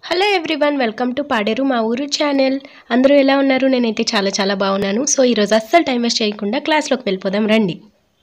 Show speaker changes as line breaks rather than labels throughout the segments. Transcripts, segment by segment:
hello everyone welcome to Paderu మా ఊరు channel అందరూ ఎలా ఉన్నారు నేనైతే చాలా చాలా బాగున్నాను సో ఈరోజు అస్సలు టైం వేస్ట్ చేయకుండా క్లాస్లోకి వెళ్ళిపోదాం రండి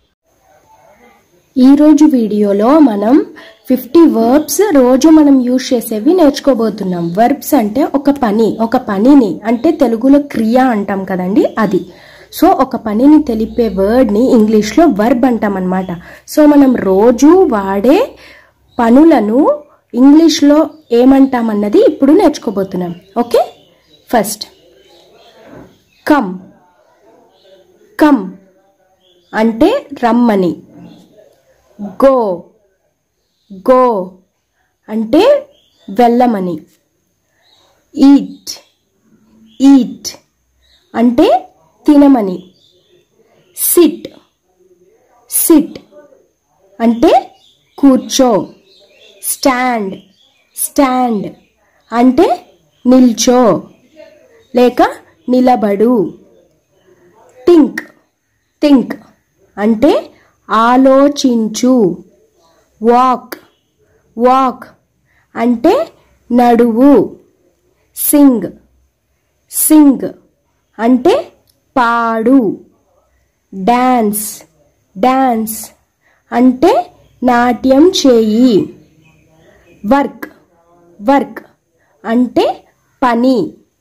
ఈరోజు వీడియోలో మనం ఫిఫ్టీ వర్బ్స్ రోజు మనం యూజ్ చేసేవి నేర్చుకోబోతున్నాం వర్బ్స్ అంటే ఒక పని ఒక పనిని అంటే తెలుగులో క్రియ అంటాం కదండి అది సో ఒక పనిని తెలిపే వర్డ్ని ఇంగ్లీష్లో వర్బ్ అంటాం అనమాట సో మనం రోజు వాడే పనులను ఇంగ్లీష్లో ఏమంటామన్నది ఇప్పుడు నేర్చుకోబోతున్నాం ఓకే ఫస్ట్ కమ్ కమ్ అంటే రమ్మని గో గో అంటే వెళ్ళమని ఈట్ ఈట్ అంటే తినమని సిట్ సిట్ అంటే కూర్చో స్టాండ్ స్టాండ్ అంటే నిల్చో లేక నిలబడు థింక్ థింక్ అంటే ఆలోచించు వాక్ వాక్ అంటే నడువు సింగ్ సింగ్ అంటే పాడు డాన్స్ డాన్స్ అంటే నాట్యం చేయి వర్క్ వర్క్ అంటే పని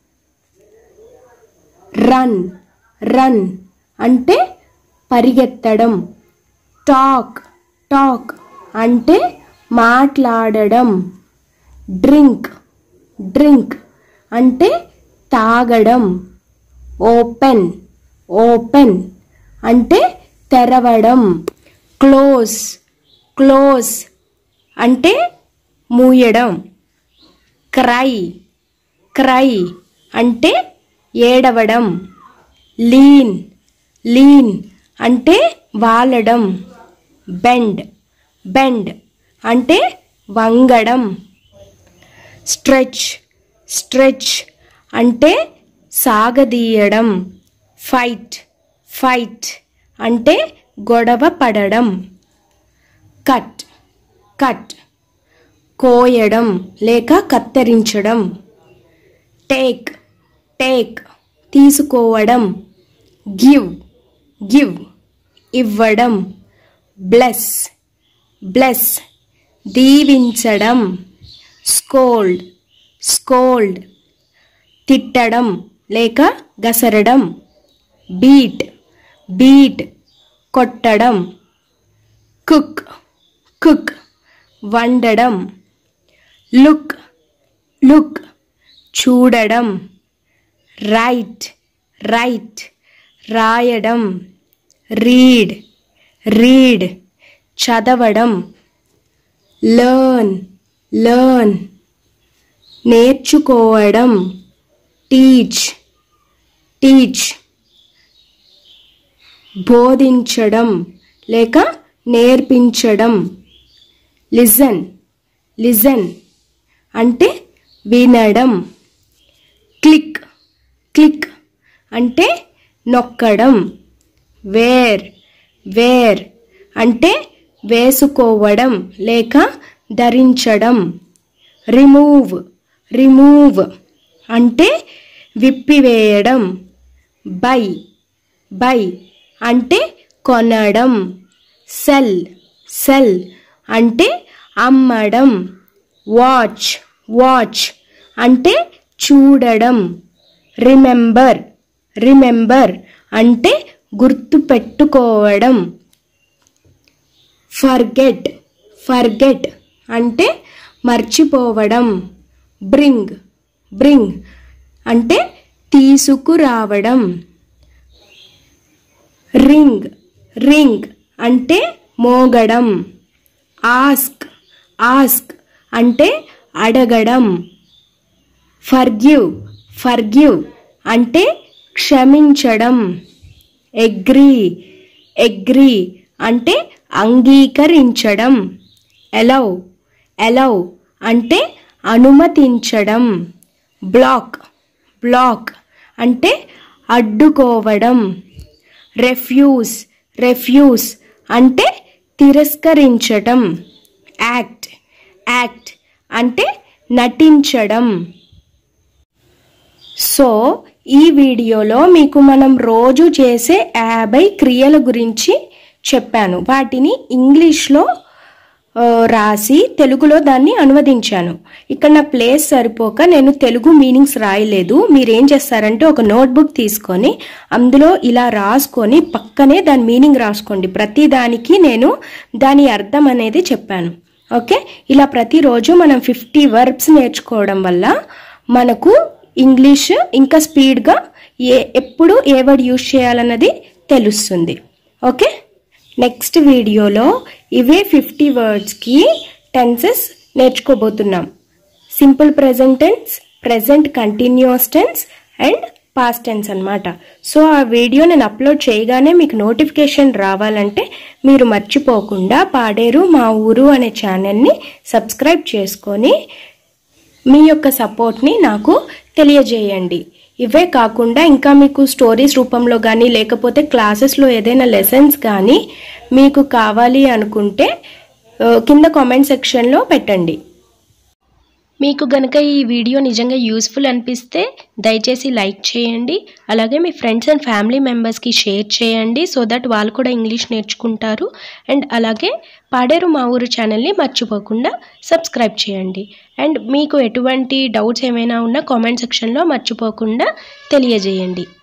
రన్ రన్ అంటే పరిగెత్తడం టాక్ టాక్ అంటే మాట్లాడడం డ్రింక్ డ్రింక్ అంటే తాగడం ఓపెన్ ఓపెన్ అంటే తెరవడం క్లోజ్ క్లోజ్ అంటే మూయడం క్రై క్రై అంటే ఏడవడం లీన్ లీన్ అంటే వాలడం బెండ్ బెండ్ అంటే వంగడం స్ట్రెచ్ స్ట్రెచ్ అంటే సాగదీయడం ఫైట్ ఫైట్ అంటే గొడవ పడడం కట్ కట్ కోయడం లేక కత్తిరించడం టేక్ టేక్ తీసుకోవడం గివ్ గివ్ ఇవ్వడం బ్లెస్ బ్లెస్ దీవించడం స్కోల్డ్ స్కోల్డ్ తిట్టడం లేక గసరడం బీట్ బీట్ కొట్టడం కుక్ కుక్ వండడం లుక్ లుక్ చూడడం రైట్ రైట్ రాయడం రీడ్ రీడ్ చదవడం లర్న్ లర్న్ నేర్చుకోవడం టీచ్ టీచ్ బోధించడం లేక నేర్పించడం లిజన్ లిజన్ అంటే వినడం క్లిక్ క్లిక్ అంటే నొక్కడం వేర్ వేర్ అంటే వేసుకోవడం లేక ధరించడం రిమూవ్ రిమూవ్ అంటే విప్పివేయడం బై బై అంటే కొనడం సెల్ సెల్ అంటే అమ్మడం వాచ్ వాచ్ అంటే చూడడం రిమెంబర్ రిమెంబర్ అంటే గుర్తుపెట్టుకోవడం ఫర్గెట్ ఫర్గెట్ అంటే మర్చిపోవడం బ్రింగ్ బ్రింగ్ అంటే తీసుకురావడం రింగ్ రింగ్ అంటే మోగడం ఆస్క్ ఆస్క్ అంటే అడగడం ఫర్గ్యూ ఫర్గ్యూ అంటే క్షమించడం ఎగ్రీ ఎగ్రీ అంటే అంగీకరించడం ఎలౌ ఎలౌ అంటే అనుమతించడం బ్లాక్ బ్లాక్ అంటే అడ్డుకోవడం రెఫ్యూజ్ రెఫ్యూజ్ అంటే తిరస్కరించటం యాక్ట్ యాక్ట్ అంటే నటించడం సో ఈ వీడియోలో మీకు మనం రోజు చేసే యాభై క్రియల గురించి చెప్పాను వాటిని ఇంగ్లీష్లో ఆ, రాసి తెలుగులో దాన్ని అనువదించాను ఇక్కడ నా ప్లేస్ సరిపోక నేను తెలుగు మీనింగ్స్ రాయలేదు మీరేం చేస్తారంటే ఒక నోట్బుక్ తీసుకొని అందులో ఇలా రాసుకొని పక్కనే దాని మీనింగ్ రాసుకోండి ప్రతి దానికి నేను దాని అర్థం అనేది చెప్పాను ఓకే ఇలా ప్రతిరోజు మనం ఫిఫ్టీ వర్బ్స్ నేర్చుకోవడం వల్ల మనకు ఇంగ్లీష్ ఇంకా స్పీడ్గా ఏ ఎప్పుడు ఏ వర్డ్ యూజ్ చేయాలన్నది తెలుస్తుంది ఓకే నెక్స్ట్ వీడియోలో ఇవే ఫిఫ్టీ వర్డ్స్కి టెన్సెస్ నేర్చుకోబోతున్నాం simple present tense present continuous tense and past tense అన్నమాట సో ఆ వీడియో నేను అప్లోడ్ చేయగానే మీకు నోటిఫికేషన్ రావాలంటే మీరు మర్చిపోకుండా పాడేరు మా ఊరు అనే ఛానల్ని సబ్స్క్రైబ్ చేసుకొని మీ యొక్క సపోర్ట్ని నాకు తెలియజేయండి ఇవే కాకుండా ఇంకా మీకు స్టోరీస్ రూపంలో కానీ లేకపోతే క్లాసెస్లో ఏదైనా లెసన్స్ కానీ మీకు కావాలి అనుకుంటే ఆ, కింద కామెంట్ సెక్షన్లో పెట్టండి
మీకు గనక ఈ వీడియో నిజంగా యూస్ఫుల్ అనిపిస్తే దయచేసి లైక్ చేయండి అలాగే మీ ఫ్రెండ్స్ అండ్ ఫ్యామిలీ మెంబర్స్కి షేర్ చేయండి సో దట్ వాళ్ళు కూడా ఇంగ్లీష్ నేర్చుకుంటారు అండ్ అలాగే పాడేరు మా ఊరు ఛానల్ని మర్చిపోకుండా సబ్స్క్రైబ్ చేయండి అండ్ మీకు ఎటువంటి డౌట్స్ ఏమైనా ఉన్నా కామెంట్ సెక్షన్లో మర్చిపోకుండా తెలియజేయండి